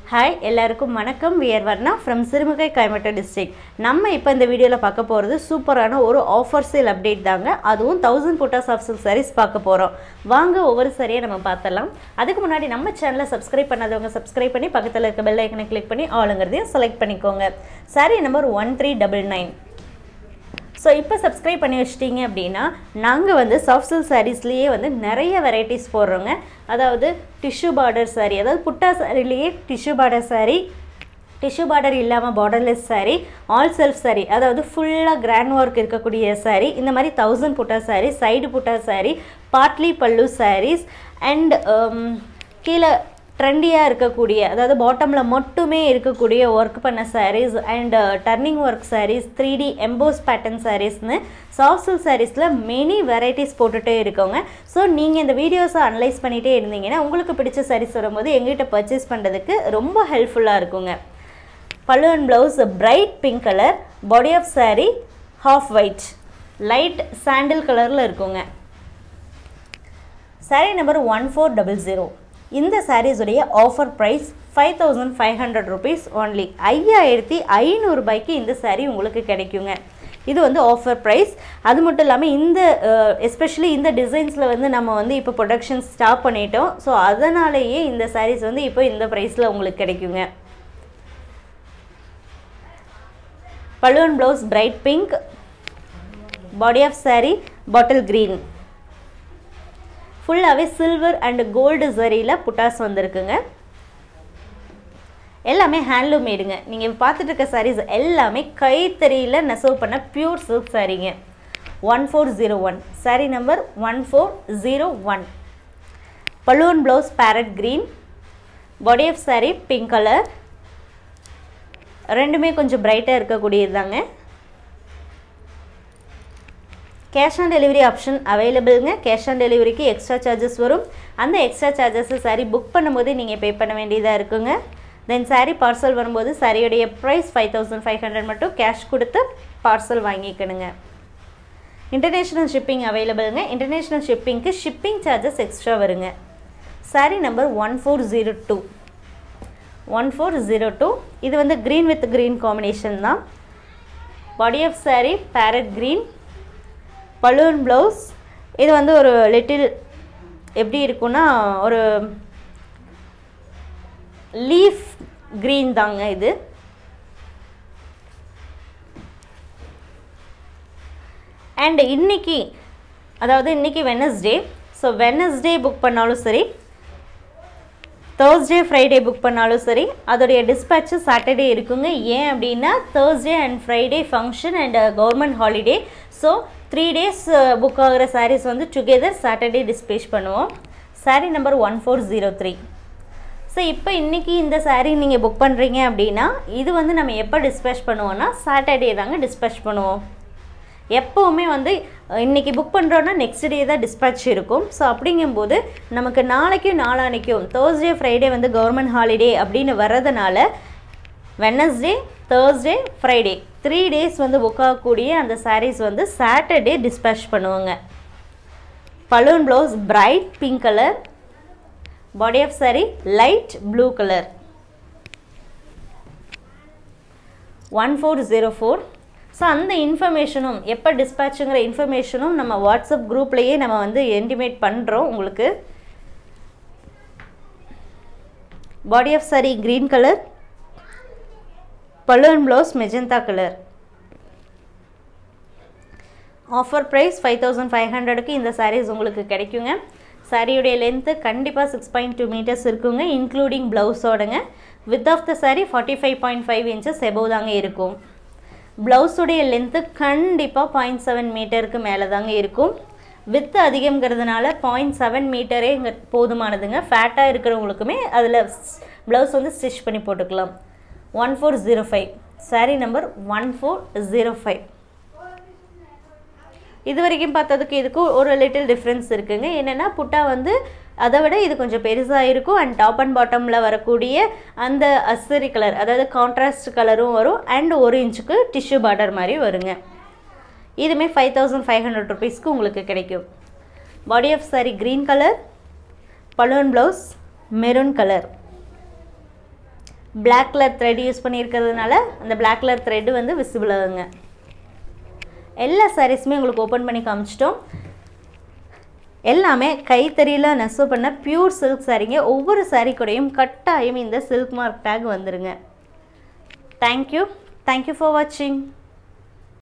hi எல்லாருக்கும் வணக்கம் we're Varna from Sirumugai Coimbatore district நம்ம இப்போ இந்த வீடியோவில் பார்க்க போகிறது சூப்பரான ஒரு ஆஃபர் சேல் அப்டேட் தாங்க அதுவும் தௌசண்ட் புட்டாஸ் ஆஃப் சில்க் சாரீஸ் பார்க்க போகிறோம் வாங்க ஒவ்வொரு சரியாக நம்ம பார்த்தலாம் அதுக்கு முன்னாடி நம்ம சேனலை சப்ஸ்கிரைப் பண்ணாதவங்க சப்ஸ்கிரைப் பண்ணி பக்கத்தில் இருக்க பெல் ஐக்கனை கிளிக் பண்ணி ஆளுங்கிறதையும் செலக்ட் பண்ணிக்கோங்க saree number one three double nine so இப்போ சப்ஸ்கிரைப் பண்ணி வச்சிட்டிங்க அப்படின்னா நாங்கள் வந்து சாஃப்ட் சில்க் சாரீஸ்லேயே வந்து நிறைய வெரைட்டிஸ் போடுறோங்க அதாவது டிஷ்யூ பார்டர் saree அதாவது புட்டா சாரிலேயே tissue border saree tissue border இல்லாமல் borderless saree all self saree அதாவது ஃபுல்லாக கிராண்ட் ஒர்க் இருக்கக்கூடிய saree இந்த மாதிரி thousand butta saree side butta saree partly pallu sarees and கீழே ட்ரெண்டியாக இருக்கக்கூடிய அதாவது பாட்டமில் மட்டுமே இருக்கக்கூடிய ஒர்க் பண்ண sarees and turning work sarees three D emboss pattern சாரீஸ்னு சாஃப்ட் சில்க் சாரீஸில் மெனி வெரைட்டிஸ் போட்டுகிட்டே இருக்கோங்க ஸோ நீங்கள் இந்த வீடியோஸை அனலைஸ் பண்ணிகிட்டே இருந்தீங்கன்னா உங்களுக்கு பிடிச்ச sarees வரும்போது எங்ககிட்ட பர்ச்சேஸ் பண்ணுறதுக்கு ரொம்ப ஹெல்ப்ஃபுல்லாக இருக்குங்க pallu and blouse bright pink colour body of saree half white light sandal கலரில் இருக்குங்க saree number one four double zero இந்த சாரீஸுடைய offer price five thousand five hundred rupees only ஐயாயிரத்தி ஐநூறுரூபாய்க்கு இந்த saree உங்களுக்கு கிடைக்குங்க இது வந்து ஆஃபர் ப்ரைஸ் அது மட்டும் இல்லாமல் இந்த எஸ்பெஷலி இந்த டிசைன்ஸில் வந்து நம்ம வந்து இப்போ ப்ரொடக்ஷன் ஸ்டாப் பண்ணிட்டோம் ஸோ அதனாலேயே இந்த sarees வந்து இப்போ இந்த ப்ரைஸில் உங்களுக்கு கிடைக்குங்க balloon blouse bright pink body of saree bottle green ஃபுல்லாகவே சில்வர் அண்ட் கோல்டு சரியில் புட்டாஸ் வந்திருக்குங்க எல்லாமே ஹேண்ட்லூம் மேடுங்க நீங்கள் பார்த்துட்டு இருக்க சாரீஸ் எல்லாமே கைத்தறியில் நெசவு பண்ண பியூர் சில்க் சாரீங்க one four zero one saree number one four zero one balloon blouse parrot green body of saree pink colour ரெண்டுமே கொஞ்சம் பிரைட்டாக இருக்கக்கூடியது தாங்க கேஷ் ஆன் டெலிவரி ஆப்ஷன் அவைலபிளுங்க கேஷ் ஆன் டெலிவரிக்கு எக்ஸ்ட்ரா சார்ஜஸ் வரும் அந்த எக்ஸ்ட்ரா சார்ஜஸ் சாரீ புக் பண்ணும்போது நீங்கள் பே பண்ண வேண்டியதாக இருக்குங்க தென் சாரீ பார்சல் வரும்போது சாரியுடைய price five thousand five hundred மட்டும் கேஷ் கொடுத்து பார்சல் வாங்கிக்கணுங்க இன்டர்நேஷ்னல் ஷிப்பிங் அவைலபிளுங்க இன்டர்நேஷ்னல் ஷிப்பிங்க்கு ஷிப்பிங் சார்ஜஸ் எக்ஸ்ட்ரா வருங்க saree number one four zero two one four zero two இது வந்து க்ரீன் வித் க்ரீன் காம்பினேஷன் தான் body of saree parrot green balloon blouse இது வந்து ஒரு லிட்டில் எப்படி இருக்குன்னா ஒரு லீஃப் க்ரீன் தாங்க இது அண்ட் இன்னைக்கு அதாவது இன்னைக்கு வெனஸ்டே ஸோ வெனஸ்டே புக் பண்ணாலும் சரி தேர்ஸ்டே ஃப்ரைடே புக் பண்ணாலும் சரி அதோடைய டிஸ்பேட்சு சாட்டர்டே இருக்குங்க ஏன் அப்படின்னா Thursday and Friday function and government holiday so three days book ஆகிற சாரீஸ் வந்து டுகெதர் சாட்டர்டே டிஸ்பேச் பண்ணுவோம் saree number one four zero three so இப்போ இன்றைக்கி இந்த சாரீ நீங்கள் புக் பண்ணுறீங்க அப்படின்னா இது வந்து நம்ம எப்போ டிஸ்பேச் பண்ணுவோம்னா சாட்டர்டே தாங்க டிஸ்பேச் பண்ணுவோம் எப்போவுமே வந்து இன்றைக்கி புக் பண்ணுறோன்னா நெக்ஸ்ட் டே தான் டிஸ்பேச் இருக்கும் ஸோ அப்படிங்கும்போது நமக்கு நாளைக்கும் நாளானைக்கும் தேர்ஸ்டே ஃப்ரைடே வந்து கவர்மெண்ட் ஹாலிடே அப்படின்னு வர்றதுனால Wednesday Thursday Friday three days வந்து புக் ஆகக்கூடிய அந்த சாரீஸ் வந்து சாட்டர்டே டிஸ்பேச் பண்ணுவாங்க balloon blouse bright pink colour body of saree light blue colour one four zero four so அந்த இன்ஃபர்மேஷனும் எப்போ டிஸ்பேச்சுங்கிற இன்ஃபர்மேஷனும் நம்ம வாட்ஸ்அப் குரூப்லேயே நம்ம வந்து என்டிமேட் பண்ணுறோம் உங்களுக்கு body of saree green colour balloon blouse magenta colour offer price five thousand five ஹண்ட்ரடுக்கு இந்த சாரீஸ் உங்களுக்கு கிடைக்குங்க சாரியுடைய லென்த்து கண்டிப்பாக சிக்ஸ் பாயிண்ட் டூ மீட்டர்ஸ் இருக்குங்க இன்க்ளூடிங் ப்ளவுஸோடங்க with of the saree forty five point five inches above தாங்க இருக்கும் ப்ளவுஸுடைய லென்த்து கண்டிப்பாக பாயிண்ட் செவன் மீட்டருக்கு மேலே தாங்க இருக்கும் வித்து அதிகங்கிறதுனால பாயிண்ட் செவன் மீட்டரே இங்கே போதுமானதுங்க ஃபேட்டாக இருக்கிறவங்களுக்குமே அதில் ப்ளவுஸ் வந்து ஸ்டிச் பண்ணி போட்டுக்கலாம் one four zero five saree number one four zero five இது வரைக்கும் பார்த்ததுக்கு இதுக்கும் ஒரு லிட்டில் டிஃப்ரென்ஸ் இருக்குங்க என்னென்னா புட்டா வந்து அதை விட இது கொஞ்சம் பெருசாக இருக்கும் அண்ட் டாப் அண்ட் பாட்டமில் வரக்கூடிய அந்த அசரி கலர் அதாவது கான்ட்ராஸ்ட் கலரும் வரும் அண்ட் ஒரு இன்ச்சுக்கு டிஷ்யூ பார்டர் மாதிரி வருங்க இதுவுமே ஃபைவ் தௌசண்ட் ஃபைவ் ஹண்ட்ரட் ருபீஸ்க்கு உங்களுக்கு கிடைக்கும் body of saree green colour balloon blouse maroon colour black colour thread use பண்ணியிருக்கிறதுனால அந்த பிளாக் கலர் த்ரெட்டு வந்து விசிபிள் ஆகுங்க எல்லா சாரீஸுமே உங்களுக்கு ஓப்பன் பண்ணி காமிச்சிட்டோம் எல்லாமே கைத்தறியில் நெசவு பண்ண பியூர் சில்க் சாரீங்க ஒவ்வொரு சாரீ கூடயும் கட்டாயம் இந்த சில்க் மார்க் டேக் வந்துருங்க தேங்க்யூ தேங்க்யூ ஃபார் வாட்சிங்